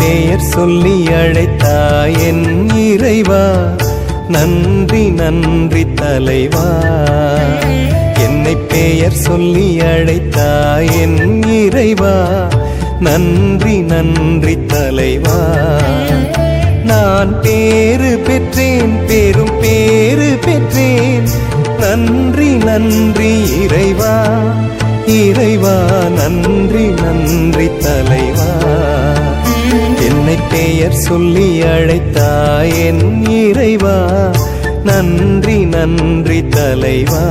பெயர் சொல்லி அழைத்தாய் என் இறைவா நன்றி நன்றி தலைவா என்னை பெயர் சொல்லி அழைத்தாய் என் இறைவா நன்றி நன்றி தலைவா நான் பேரு பெற்றேன் பெரும் பேரு பெற்றேன் நன்றி நன்றி இறைவா இறைவா நன்றி நன்றி தலைவா என்னை பெயர் சொல்லி அழைத்தாய் என் இறைவா நன்றி நன்றி தலைவா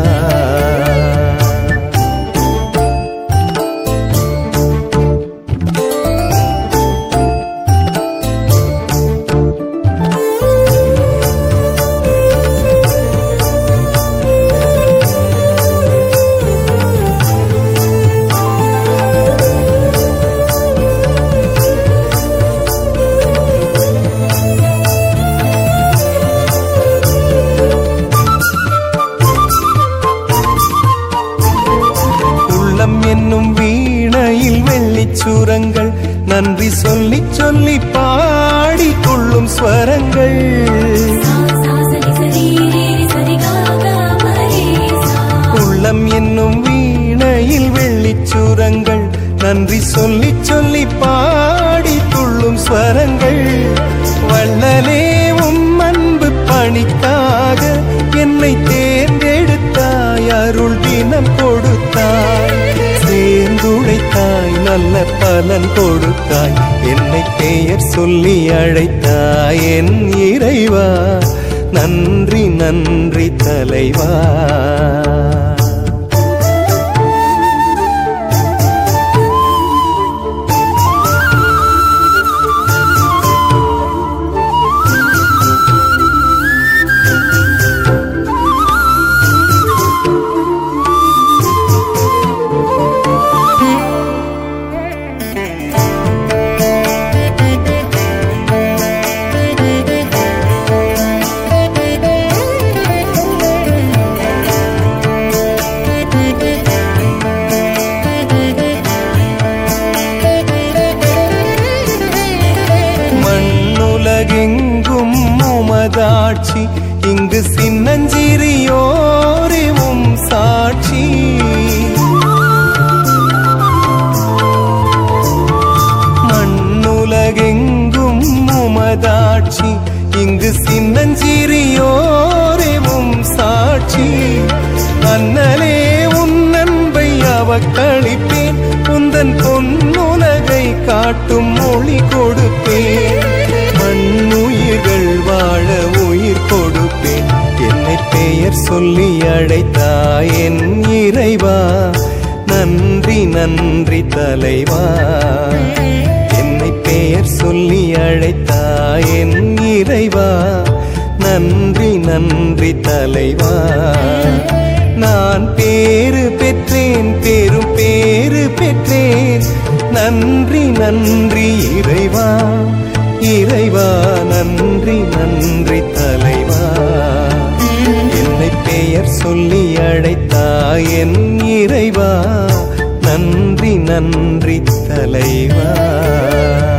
உள்ளம் என்னும் வீணையில் வெள்ளிச் சுரங்கள் நன்றி சொல்லி சொல்லி பாடி கொள்ளும் ஸ்வரங்கள் உள்ளம் என்னும் வீணையில் வெள்ளிச் சுரங்கள் நன்றி சொல்லி சொல்லி பாடி துள்ளும் ஸ்வரங்கள் வள்ளலே உம் அன்பு பணிக்காக என்னை தேர்ந்தெடுத்தாய் அருள் தினம் கொடுத்தாய் சேர்ந்துழைத்தாய் நல்ல பலன் கொடுத்தாய் என்னை பெயர் சொல்லி அழைத்தாய் என் இறைவா நன்றி நன்றி தலைவா மண்ணுலகெங்கும் உமதாட்சி இங்கு சின்னஞ்சிறியோரே உம் சாட்சி மண்ணுலகெங்கும் உமதாட்சி இங்கு சின்னஞ்சிறியோரே உம் சாட்சி அண்ணலே உன் அன்பை அவக்களிப்பேன் உந்தன் பொன்னுலகை காட்டும் மொழி கொடுப்பேன் மண்ணுயிர்கள் வாழ உயிர் கொடுப்பேன் என்னை பெயர் சொல்லி அழைத்தாய் என் இறைவா நன்றி நன்றி தலைவா என்னை பெயர் சொல்லி அழைத்தாய் என் இறைவா நன்றி நன்றி தலைவா நான் பேரு பெற்றேன் பெரும் பேரு பெற்றேன் நன்றி நன்றி இறைவா இறைவா நன்றி நன்றி தலைவா என்னை பெயர் சொல்லி அழைத்தாய் என் இறைவா நன்றி நன்றி தலைவா